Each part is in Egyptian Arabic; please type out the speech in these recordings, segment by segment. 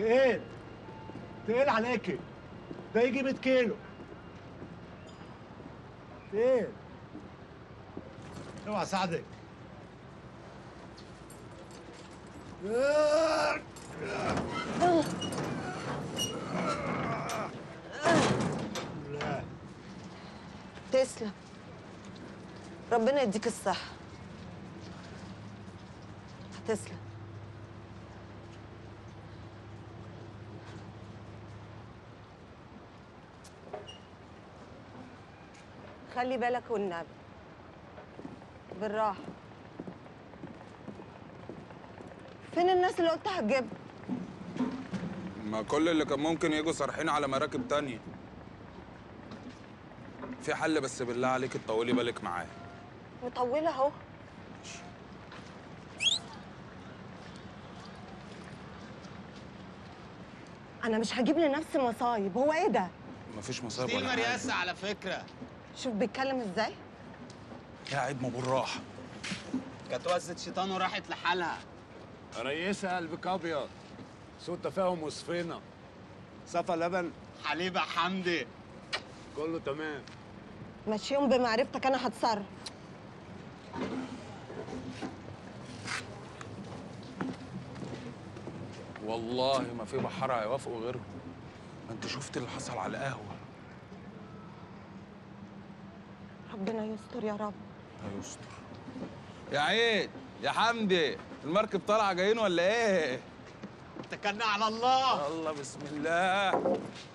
تقيل تقيل عليكي ده يجي 100 كيلو تقيل اوعى ساعدك لا تسلم ربنا يديك الصحة تسلم خلي بالك والنبي بالراحة فين الناس اللي قلت هتجيبها؟ ما كل اللي كان ممكن يجوا صارحين على مراكب تانية في حل بس بالله عليك تطولي بالك معاه مطولة اهو أنا مش هجيب لنفسي مصايب هو إيه ده؟ مفيش مصايب دي ولا حاجة المرياسة على فكرة شوف بيتكلم إزاي؟ قاعد ما بالراحة كانت وزة شيطان وراحت لحالها ريسة قلبك ابيض سوء تفاهم وصفينا صفى لبن حليبة حمدي كله تمام مشيهم بمعرفتك أنا هتصرف والله ما في بحارة هيوافقوا غيرهم انت شفت اللي حصل على القهوة ربنا يستر يا رب هيستر يا عيد يا حمدي المركب طالعة جايين ولا ايه؟ اتكلنا على الله الله بسم الله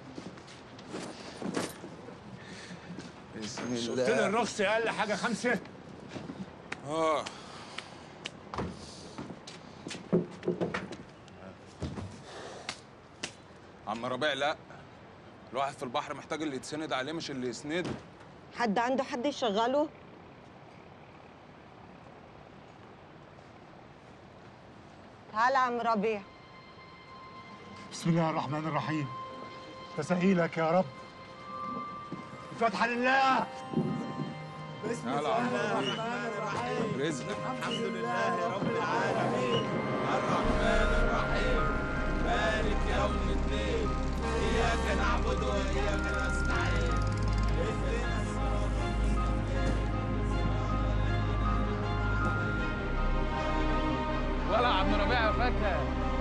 بسم شفت لي الله الرخص اقل حاجه خمسه اه عم ربيع لا الواحد في البحر محتاج اللي يتسند عليه مش اللي يسنده حد عنده حد يشغله؟ تعالى يا عم ربيع بسم الله الرحمن الرحيم تسهيلك يا رب الفتحة لله بسم يلا الله عم الرحمن الرحيم رزق الحمد لله رب العالمين الرحمن الرحيم مالك يوم الدين اياك نعبد واياك نستعين اهدنا الصراط ولا عم ربيع يا فتى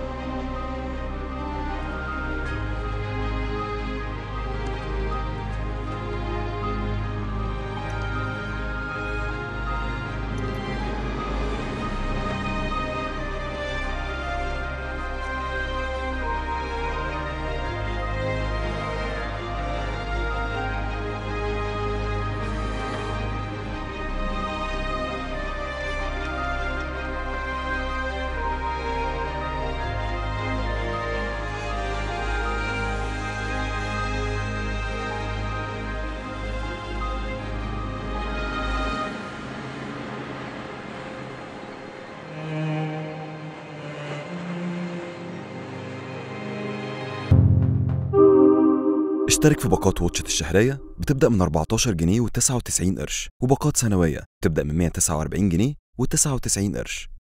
اشترك في باقات واتشت الشهرية بتبدأ من 14 جنيه و99 قرش وباقات سنوية بتبدأ من 149 جنيه و99 قرش